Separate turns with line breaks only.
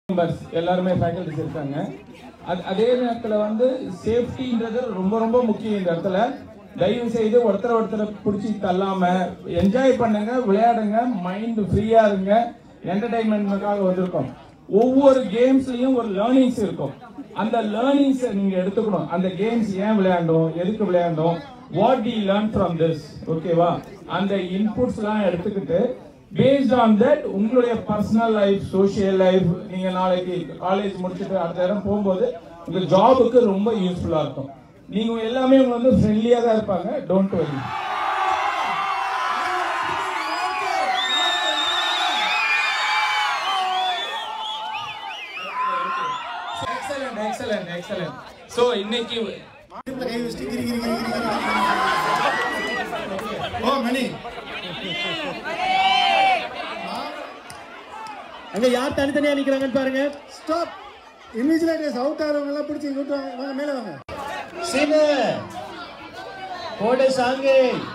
Members எல்லாருமே faculties இருக்காங்க அது அதே நேரத்தில் வந்து சேஃப்டின்றது ரொம்ப ரொம்ப முக்கியம் இந்த இடத்துல தயவு செய்து ஒருத்தர் ஒருத்தரை பிடிச்சி தள்ளாம என்ஜாய் பண்ணுங்க விளையாடுங்க மைண்ட் ஃப்ரீயா இருங்க என்டர்டைன்மெண்ட்டுக்காக வந்திருக்கோம் ஒவ்வொரு கேம்ஸ்லயும் ஒரு லேர்னிங்ஸ் இருக்கும் அந்த லேர்னிங்ஸை நீங்க எடுத்துக்கணும் அந்த கேம்ஸ் ஏன் விளையாண்டோம் எதுக்கு விளையாண்டோம் what do learn from this ஓகேவா அந்த இன்புட்ஸ்லாம் எடுத்துக்கிட்டு பேஸ்ட் ஆன் தட் உங்களுடைய பர்சனல் லைஃப் சோஷியல் லைஃப் நீங்க நாளைக்கு காலேஜ் முடிச்சுட்டு அடுத்த இடம் போகும்போது உங்க ஜாபுக்கு ரொம்ப யூஸ்ஃபுல்லா இருக்கும் நீங்க எல்லாமே உங்க வந்து ஃப்ரெண்ட்லியா தான் இருப்பாங்க don't worry excellent excellent excellent so இன்னைக்கு
கை வச்சுட்டு கிரி கிரி கிரி கிரி கிரி. ஓ மணி
அங்க யார் தனித்தனியா நிக்கிறாங்கன்னு பாருங்க
ஸ்டாப் இன்விஜிலேட்டர்ஸ் அவுட் ஆகிறவங்க எல்லாம் பிடிச்சி கூட்டு வாங்க வாங்க மேலே வாங்க
சீனு போடு சாங்கு